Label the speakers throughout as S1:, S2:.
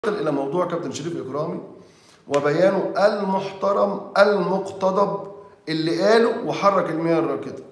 S1: إلى موضوع كابتن شريف إكرامي وبيانه المحترم المقتضب اللي قاله وحرك المياه الراكدة.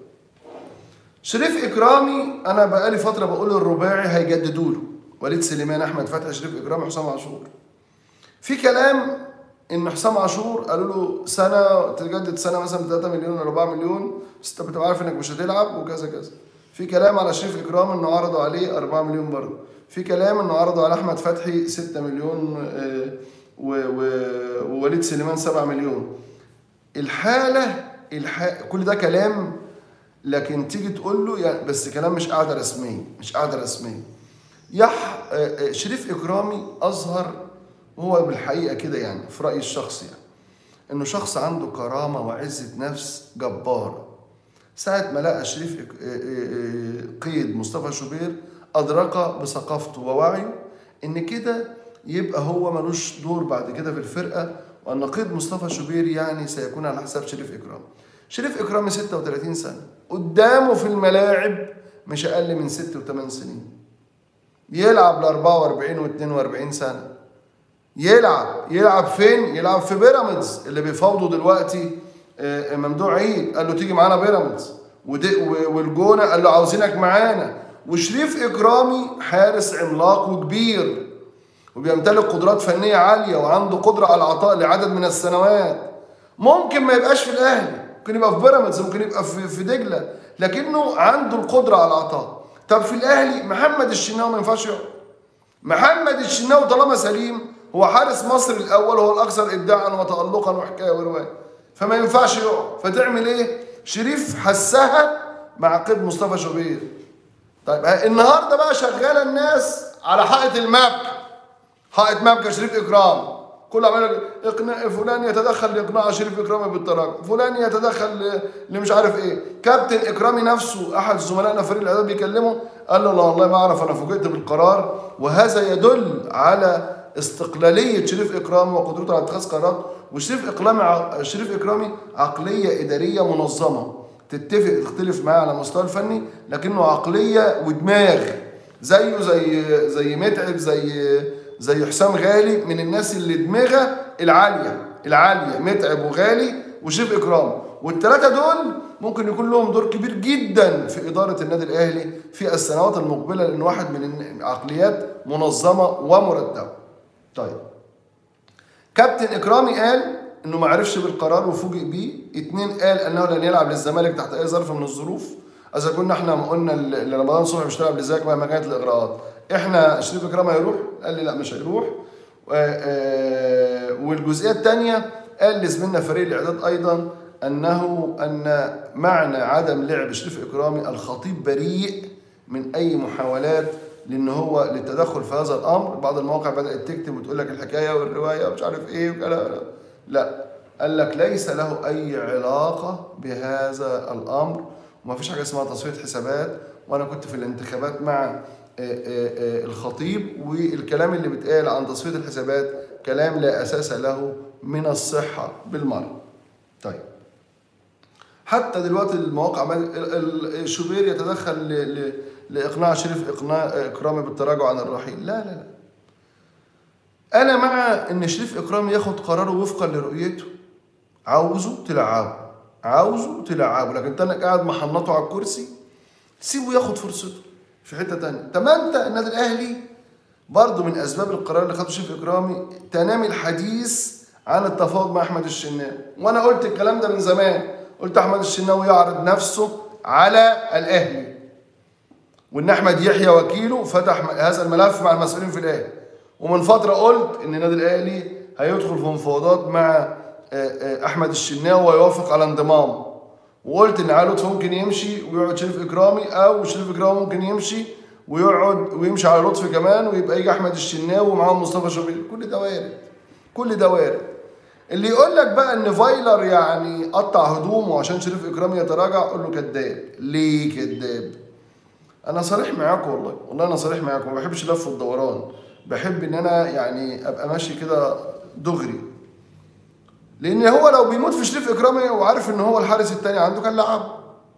S1: شريف إكرامي أنا بقالي فترة بقول الرباعي هيجددوا له وليد سليمان أحمد فتحي شريف إكرامي حسام عاشور. في كلام إن حسام عاشور قالوا له سنة تجدد سنة مثلا ب 3 مليون ولا 4 مليون بس أنت بتبقى عارف إنك مش هتلعب وكذا كذا. في كلام على شريف إكرامي إنه عرضوا عليه 4 مليون برضه. في كلام انه عرضوا على احمد فتحي 6 مليون آه، و- و- ووليد سليمان 7 مليون الحاله الح... كل ده كلام لكن تيجي تقول له يعني بس كلام مش قاعده رسميه مش قاعده رسميه يح آه، آه، شريف اكرامي اظهر هو بالحقيقه كده يعني في رايي الشخصي يعني انه شخص عنده كرامه وعزه نفس جباره ساعة ما لقى شريف إك- آه، آه، آه، قيد مصطفى شوبير أدرك بثقافته ووعيه إن كده يبقى هو ملوش دور بعد كده في الفرقة وأن قيد مصطفى شوبير يعني سيكون على حساب شريف إكرام. شريف إكرامي 36 سنة قدامه في الملاعب مش أقل من 6 و8 سنين. يلعب ل 44 و 42 سنة. يلعب يلعب فين؟ يلعب في بيراميدز اللي بيفاوضوا دلوقتي آه، ممدوح عيد قال له تيجي معانا بيراميدز ودي- و- والجونه قال له عاوزينك معانا وشريف اكرامي حارس عملاق وكبير وبيمتلك قدرات فنيه عاليه وعنده قدره على العطاء لعدد من السنوات ممكن ما يبقاش في الاهلي ممكن يبقى في بيراميدز ممكن يبقى في في دجله لكنه عنده القدره على العطاء طب في الاهلي محمد الشناوي ما ينفعش يقعد محمد الشناوي طالما سليم هو حارس مصر الاول هو الاكثر ابداعا وتالقا وحكايه وروايه فما ينفعش يقعد فتعمل ايه؟ شريف حسها مع قيد مصطفى شوبير طيب ها- النهارده بقى شغاله الناس على حائط المبكى حائط مبكى شريف اكرام كل عمال يقول اقناع فلان يتدخل لاقناع شريف اكرامي بالتراجع فلان يتدخل ل- لمش عارف ايه كابتن اكرامي نفسه احد زملائنا في فريق الاعداد بيكلمه قال له لا والله ما اعرف انا فوجئت بالقرار وهذا يدل على استقلاليه شريف اكرامي وقدرته على اتخاذ قرارات وشريف اكرامي ع- شريف اكرامي عقليه اداريه منظمه تتفق تختلف معاه على المستوى الفني لكنه عقليه ودماغ زيه زي زي متعب زي زي حسام غالي من الناس اللي دماغها العاليه العاليه متعب وغالي وشيف اكرام والثلاثه دول ممكن يكون لهم دور كبير جدا في اداره النادي الاهلي في السنوات المقبله لان واحد من العقليات منظمه ومرتبه. طيب كابتن اكرامي قال انه ما عرفش بالقرار وفوجئ بيه اتنين قال انه لن يلعب للزمالك تحت اي ظرف من الظروف اذا كنا احنا ما قلنا ل- لرمضان صبحي مش هتلعب للزمالك مهما كانت الاغراءات احنا شريف اكرامي هيروح قال لي لا مش هيروح و- آه، والجزئيه الثانيه قال لزميلنا فريق الاعداد ايضا انه ان معنى عدم لعب شريف اكرامي الخطيب بريء من اي محاولات لان هو للتدخل في هذا الامر بعض المواقع بدات تكتب وتقول لك الحكايه والروايه ومش عارف ايه وكلام لا قال لك ليس له اي علاقه بهذا الامر وما فيش حاجه اسمها تصفيه حسابات وانا كنت في الانتخابات مع آه، آه، آه، الخطيب والكلام اللي بيتقال عن تصفيه الحسابات كلام لا اساس له من الصحه بالمره طيب حتى دلوقتي المواقع عمال- ال- ال- الشوبير يتدخل ل- ل- لاقناع شريف اقناع اكرامي بالتراجع عن الرحيل لا لا لا انا مع ان شريف اكرامي ياخد قراره وفقا لرؤيته عاوزه تلعبه عاوزه تلعبه لكن انت انك قاعد محنطه على الكرسي سيبه ياخد فرصته في حته تانية طب ما انت النادي الاهلي برضه من اسباب القرار اللي خده شريف اكرامي تنامي الحديث عن التفاوض مع احمد الشناوي وانا قلت الكلام ده من زمان قلت احمد الشناوي يعرض نفسه على الاهلي وان احمد يحيى وكيله فتح هذا الملف مع المسؤولين في الاهلي ومن فتره قلت ان النادي الاهلي هيدخل في مفاوضات مع آه، آه، احمد الشناوي ويوافق على انضمامه وقلت ان علي لطفي ممكن يمشي ويقعد شريف اكرامي او شريف اكرامي ممكن يمشي ويقعد ويمشي على لطفي كمان ويبقى يجي احمد الشناوي ومعاهم مصطفى شوبير كل ده وارد كل ده وارد اللي يقول لك بقى ان فايلر يعني قطع هدومه عشان شريف اكرامي يتراجع قول له كذاب ليه كذاب انا صريح معاكم والله والله انا صريح معاكم ما بحبش اللف والدوران بحب ان انا يعني ابقى ماشي كده دغري لان هو لو بيموت في شريف اكرامي وعارف ان هو الحارس الثاني عنده كان لعب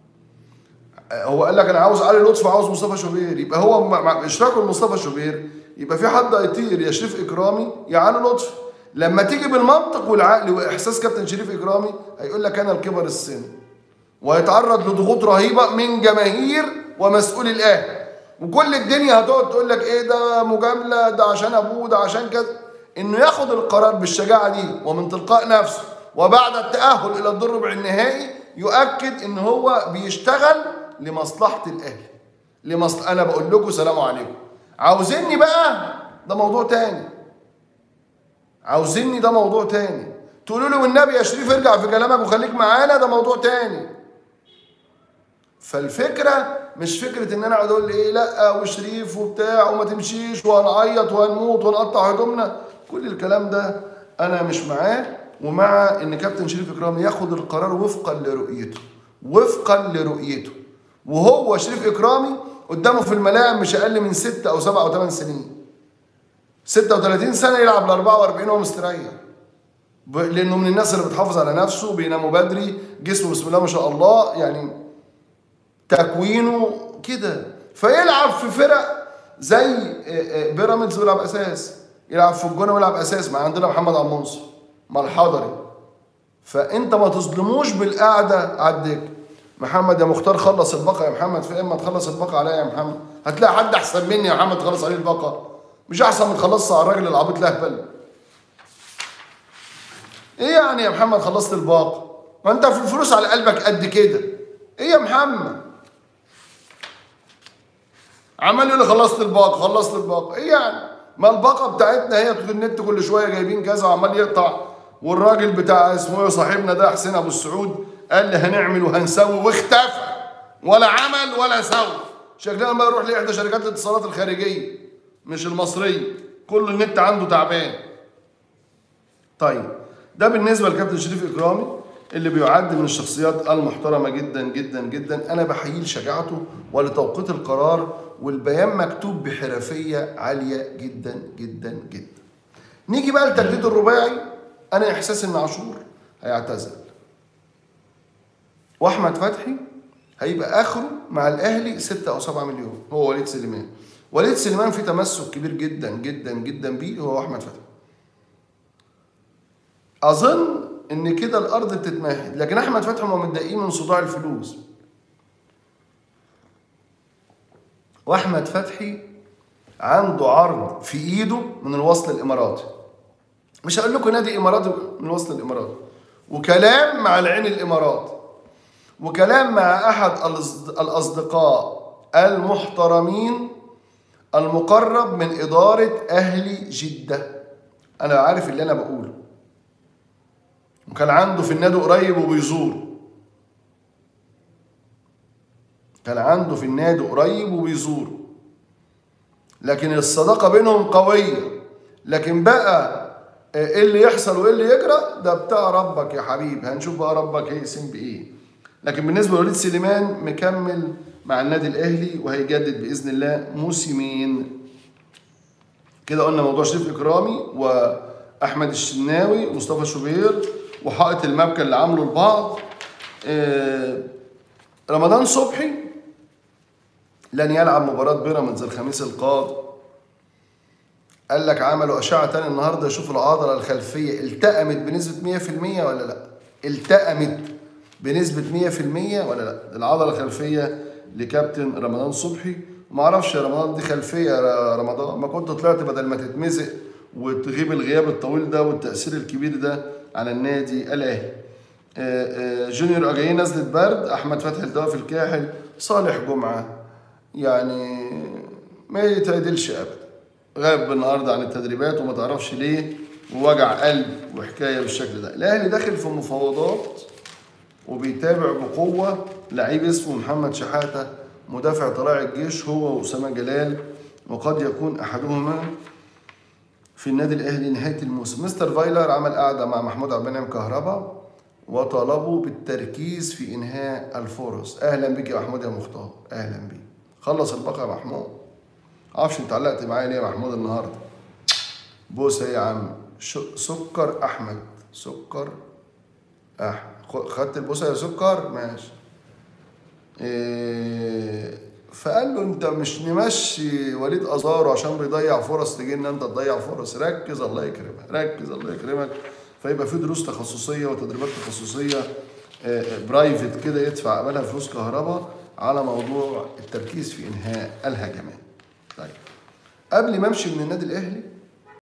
S1: هو قال لك انا عاوز علي لطفي وعاوز مصطفى شوبير يبقى هو مع مع اشراكه لمصطفى شوبير يبقى في حد هيطير يا شريف اكرامي يا علي لطفي لما تيجي بالمنطق والعقل واحساس كابتن شريف اكرامي هيقول لك انا الكبر السن وهيتعرض لضغوط رهيبه من جماهير ومسؤولي الاهلي وكل الدنيا هتقعد تقول لك ايه ده مجامله ده عشان ابوه ده عشان كذا انه ياخد القرار بالشجاعه دي ومن تلقاء نفسه وبعد التاهل الى الدور ربع النهائي يؤكد ان هو بيشتغل لمصلحه الاهلي لمصل... انا بقول لكم سلام عليكم عاوزيني بقى ده موضوع تاني عاوزيني ده موضوع تاني تقولوا لي والنبي يا شريف ارجع في كلامك وخليك معانا ده موضوع تاني فالفكره مش فكره ان انا اقعد اقول ايه لا وشريف وبتاع وما تمشيش وهنعيط وهنموت ونقطع هدومنا كل الكلام ده انا مش معاه ومع ان كابتن شريف اكرامي ياخد القرار وفقا لرؤيته وفقا لرؤيته وهو شريف اكرامي قدامه في الملاعب مش اقل من ستة او سبعة او ثمان سنين 36 سنه يلعب ل 44 وهو مستريح ب- لانه من الناس اللي بتحافظ على نفسه بيناموا بدري جسمه بسم الله ما شاء الله يعني تكوينه كده فيلعب في فرق زي آه، آه، بيراميدز ويلعب اساس يلعب في الجونه ويلعب اساس مع عندنا محمد عبد المنصف مع الحضري فانت ما تظلموش بالقعده على الدكه محمد يا مختار خلص الباقه يا محمد في اما تخلص الباقه عليا يا محمد هتلاقي حد احسن مني يا محمد تخلص عليه الباقه مش احسن من تخلصها على الراجل العبيط لهبل ايه يعني يا محمد خلصت الباقه ما انت في الفلوس على قلبك قد كده ايه يا محمد عمال يقول لي خلصت الباقه خلصت الباقه ايه يعني ما الباقه بتاعتنا هي في النت كل شويه جايبين كذا وعمال يقطع والراجل بتاع اسمه ايه صاحبنا ده حسين ابو السعود قال لي هنعمل وهنسوي واختفى ولا عمل ولا سوى شكلنا بقى يروح لاحدى شركات الاتصالات الخارجيه مش المصريه كل النت عنده تعبان طيب ده بالنسبه لكابتن شريف اكرامي اللي بيعد من الشخصيات المحترمه جدا جدا جدا انا بحييه لشجاعته ولتوقيت القرار والبيان مكتوب بحرفيه عاليه جدا جدا جدا نيجي بقى لتجديد الرباعي انا احساسي ان عاشور هيعتزل واحمد فتحي هيبقى اخره مع الاهلي 6 او 7 مليون هو وليد سليمان وليد سليمان في تمسك كبير جدا جدا جدا بيه هو احمد فتحي اظن ان كده الارض بتتمهد لكن احمد فتحي هم متضايقين من صداع الفلوس واحمد فتحي عنده عرض في ايده من الوصل الاماراتي مش هقول لكم نادي اماراتي من الوصل الاماراتي وكلام مع العين الاماراتي وكلام مع احد الأصد- الاصدقاء المحترمين المقرب من اداره اهلي جده انا عارف اللي انا بقوله وكان عنده في النادي قريب وبيزور كان عنده في النادي قريب وبيزور لكن الصداقة بينهم قوية لكن بقى آه، ايه اللي يحصل وايه اللي يجرى ده بتاع ربك يا حبيب هنشوف بقى ربك هيقسم بايه لكن بالنسبة لوليد سليمان مكمل مع النادي الاهلي وهيجدد باذن الله موسمين كده قلنا موضوع شريف اكرامي واحمد الشناوي ومصطفى شوبير وحائط المبكى اللي عامله البعض آه، رمضان صبحي لن يلعب مباراة بيراميدز الخميس القادم قال لك عملوا أشعة تاني النهاردة يشوفوا العضلة الخلفية التأمت بنسبة 100% ولا لا التأمت بنسبة 100% ولا لا العضلة الخلفية لكابتن رمضان صبحي ما اعرفش يا رمضان دي خلفية يا رمضان ما كنت طلعت بدل ما تتمزق وتغيب الغياب الطويل ده والتأثير الكبير ده على النادي الأهلي آه، آه، جونيور اجايين نزلة برد احمد فتحي الدواء في الكاحل صالح جمعه يعني ما يتعدلش ابدا غاب النهارده عن التدريبات وما تعرفش ليه ووجع قلب وحكايه بالشكل ده الاهلي داخل في مفاوضات وبيتابع بقوه لعيب اسمه محمد شحاته مدافع طلائع الجيش هو واسامه جلال وقد يكون احدهما في النادي الاهلي نهايه الموسم مستر فايلر عمل قعده مع محمود عبد المنعم كهربا وطلبوا بالتركيز في انهاء الفرص اهلا بك يا محمود يا مختار اهلا بك خلص الباقه يا محمود معرفش انت علقت معايا ليه يا محمود النهارده بوسه يا عم ش- سكر احمد سكر احمد خ- خدت البوسه يا سكر ماشي إيه فقال له انت مش نمشي وليد ازارو عشان بيضيع فرص تجي ان انت تضيع فرص ركز الله يكرمك ركز الله يكرمك فيبقى في دروس تخصصيه وتدريبات تخصصيه برايفت كده يدفع قبلها فلوس كهرباء على موضوع التركيز في انهاء الهجمات طيب قبل ما امشي من النادي الاهلي